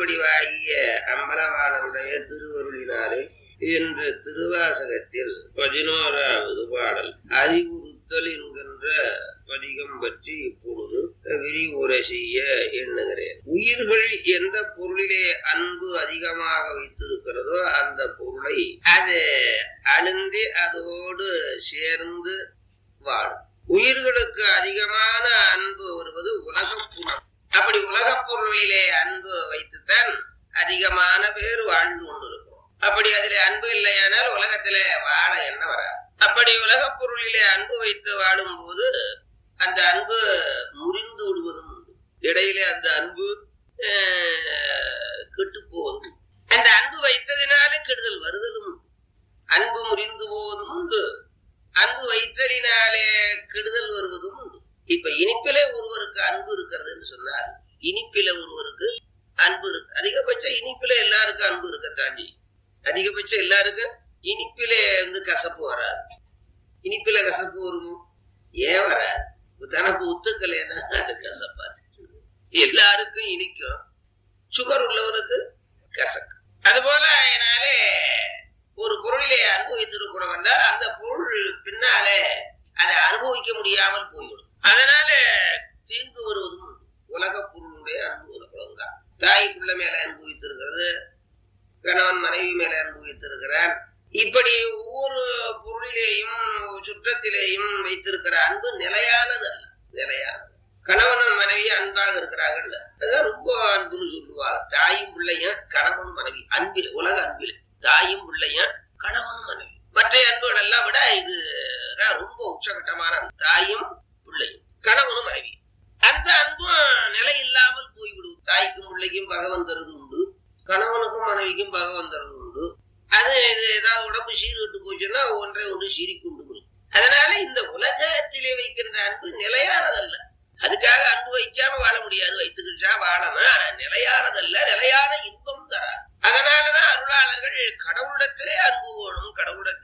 திருவடிவாகிய அம்பலவாணனுடைய திருவருளினாலே என்று திருவாசகத்தில் பதினோராவது பாடல் அறிவுறுத்தல் என்கின்ற பதிகம் பற்றி இப்பொழுது விரிவுரை செய்ய எண்ணுகிறேன் உயிர்கள் எந்த பொருளிலே அன்பு அதிகமாக வைத்திருக்கிறதோ அந்த பொருளை அது அழிந்து அதோடு சேர்ந்து வாழும் உயிர்களுக்கு அதிகமான அன்பு வருவது உலகப் புலம் அப்படி உலகப் பொருளிலே அன்பு வைத்துத்தான் அதிகமான பேர் வாழ்ந்து கொண்டிருக்கிறோம் அப்படி அதிலே அன்பு இல்லையானால் உலகத்திலே வாழ என்ன வராது அப்படி உலகப் பொருளிலே அன்பு வைத்து வாழும் போது அந்த அன்பு முறிந்து விடுவதும் உண்டு இடையிலே அந்த அன்பு கெட்டு போவதும் அந்த அன்பு வைத்ததினாலே கெடுதல் வருதலும் உண்டு அன்பு முறிந்து போவதும் உண்டு அன்பு வைத்தலினாலே கெடுதல் வருவதும் உண்டு இப்ப இனிப்பிலே ஒருவருக்கு அன்பு இருக்கிறதுன்னு சொன்னார் இனிப்பில ஒருவருக்கு அன்பு இருக்கு அதிகபட்சம் இனிப்பில எல்லாருக்கும் அன்பு இருக்கத்தான் செய்யும் அதிகபட்சம் எல்லாருக்கும் இனிப்பிலே வந்து கசப்பு வராது இனிப்பில கசப்பு வருமோ ஏன் வராது தனக்கு ஒத்துக்கலைன்னா அது கசப்பாது எல்லாருக்கும் இனிக்கும் சுகர் உள்ளவருக்கு கசக்கு அதுபோல அதனாலே ஒரு பொருளிலே அனுபவித்திருக்கிறோம் என்றால் அந்த பொருள் பின்னாலே அதை அனுபவிக்க முடியாமல் போய்விடும் அதனால தீங்கு வருவதும் உண்டு. உலக பொருளுடைய அனுபவம் தான் தாய் பிள்ளை மேல அனுபவித்திருக்கிறது கணவன் மனைவி மேல அனுபவித்திருக்கிறான் இப்படி ஒவ்வொரு பொருளிலேயும் சுற்றத்திலேயும் வைத்திருக்கிற அன்பு நிலையானது அல்ல நிலையானது கணவனும் மனைவி அன்பாக இருக்கிறார்கள் அதான் ரொம்ப அன்புன்னு சொல்லுவாங்க தாயும் பிள்ளையும் கணவனும் மனைவி அன்பில் உலக அன்பில் தாயும் பிள்ளையும் கணவனும் மனைவி மற்ற அன்புகள் எல்லாம் விட இது ரொம்ப உச்சகட்டமான அன்பு. தாயும் பிள்ளையும் கணவனும் மனைவி அந்த அன்பும் நிலை இல்லாமல் போய்விடும் தாய்க்கும் பிள்ளைக்கும் பகவன் தருது உண்டு கணவனுக்கும் மனைவிக்கும் பகவன் தருது உண்டு அது இது ஏதாவது உடம்பு சீர்விட்டு போச்சுன்னா ஒன்றை ஒன்று சீறிக்கொண்டு வரும் அதனால இந்த உலகத்திலே வைக்கின்ற அன்பு நிலையானதல்ல அதுக்காக அன்பு வைக்காம வாழ முடியாது வைத்துக்கிட்டா வாழணும் ஆனா நிலையானதல்ல நிலையான இன்பம் தராது அதனாலதான் அருளாளர்கள் கடவுளிடத்திலே அன்பு வேணும் கடவுளிடத்திலே